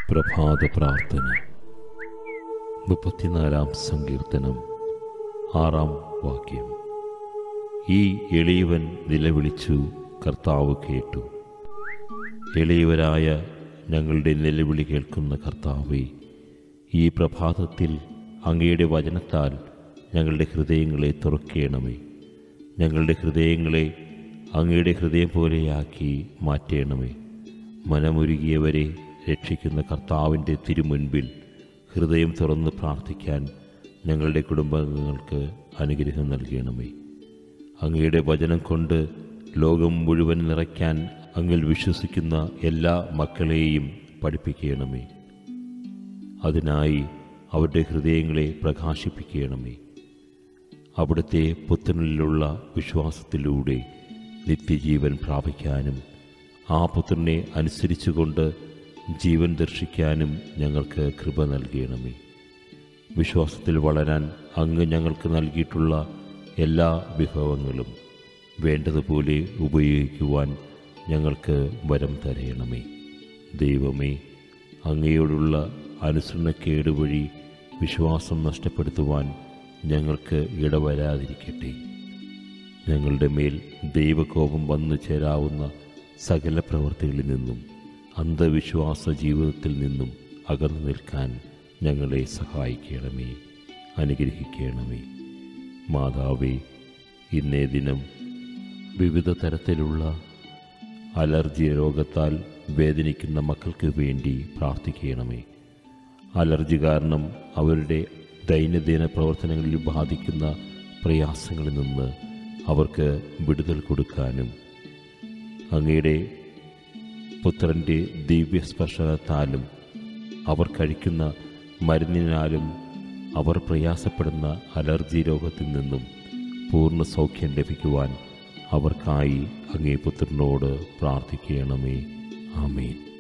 പ്രഭാത പ്രാർത്ഥന മുപ്പത്തിനാലാം സങ്കീർത്തനം ആറാം വാക്യം ഈ എളിയവൻ നിലവിളിച്ചു കർത്താവ് കേട്ടു എളിയവരായ ഞങ്ങളുടെ നിലവിളി കേൾക്കുന്ന കർത്താവെ ഈ പ്രഭാതത്തിൽ അങ്ങയുടെ വചനത്താൽ ഞങ്ങളുടെ ഹൃദയങ്ങളെ തുറക്കേണമേ ഞങ്ങളുടെ ഹൃദയങ്ങളെ അങ്ങയുടെ ഹൃദയം പോലെയാക്കി മാറ്റേണമേ മനമൊരുകിയവരെ രക്ഷിക്കുന്ന കർത്താവിൻ്റെ തിരുമുൻപിൽ ഹൃദയം തുറന്ന് പ്രാർത്ഥിക്കാൻ ഞങ്ങളുടെ കുടുംബാംഗങ്ങൾക്ക് അനുഗ്രഹം നൽകണമേ അങ്ങയുടെ വചനം കൊണ്ട് ലോകം മുഴുവൻ നിറയ്ക്കാൻ അങ്ങിൽ വിശ്വസിക്കുന്ന എല്ലാ മക്കളെയും പഠിപ്പിക്കണമേ അതിനായി അവരുടെ ഹൃദയങ്ങളെ പ്രകാശിപ്പിക്കണമേ അവിടുത്തെ പുത്രനിലുള്ള വിശ്വാസത്തിലൂടെ നിത്യജീവൻ പ്രാപിക്കാനും ആ പുത്രനെ അനുസരിച്ചുകൊണ്ട് ജീവൻ ദർശിക്കാനും ഞങ്ങൾക്ക് കൃപ നൽകണമേ വിശ്വാസത്തിൽ വളരാൻ അങ്ങ് ഞങ്ങൾക്ക് നൽകിയിട്ടുള്ള എല്ലാ വിഭവങ്ങളും വേണ്ടതുപോലെ ഉപയോഗിക്കുവാൻ ഞങ്ങൾക്ക് വരം തരയണമേ ദൈവമേ അങ്ങയോടുള്ള അനുസരണക്കേട് വഴി വിശ്വാസം നഷ്ടപ്പെടുത്തുവാൻ ഞങ്ങൾക്ക് ഇടവരാതിരിക്കട്ടെ ഞങ്ങളുടെ മേൽ ദൈവകോപം വന്നു ചേരാവുന്ന സകല പ്രവൃത്തികളിൽ നിന്നും അന്ധവിശ്വാസ ജീവിതത്തിൽ നിന്നും അകന്നു നിൽക്കാൻ ഞങ്ങളെ സഹായിക്കണമേ അനുഗ്രഹിക്കണമേ മാതാവേ ഇന്നേ ദിനം വിവിധ തരത്തിലുള്ള അലർജി രോഗത്താൽ വേദനിക്കുന്ന മക്കൾക്ക് വേണ്ടി പ്രാർത്ഥിക്കണമേ അലർജി കാരണം അവരുടെ ദൈനംദിന പ്രവർത്തനങ്ങളിൽ ബാധിക്കുന്ന പ്രയാസങ്ങളിൽ നിന്ന് അവർക്ക് വിടുതൽ കൊടുക്കാനും അങ്ങയുടെ പുത്രൻ്റെ ദിവ്യസ്പർശനത്താലും അവർ കഴിക്കുന്ന മരുന്നിനാലും അവർ പ്രയാസപ്പെടുന്ന അലർജി രോഗത്തിൽ നിന്നും പൂർണ്ണ സൗഖ്യം ലഭിക്കുവാൻ അവർക്കായി അങ്ങേ പുത്രനോട് പ്രാർത്ഥിക്കണമേ ആമേൻ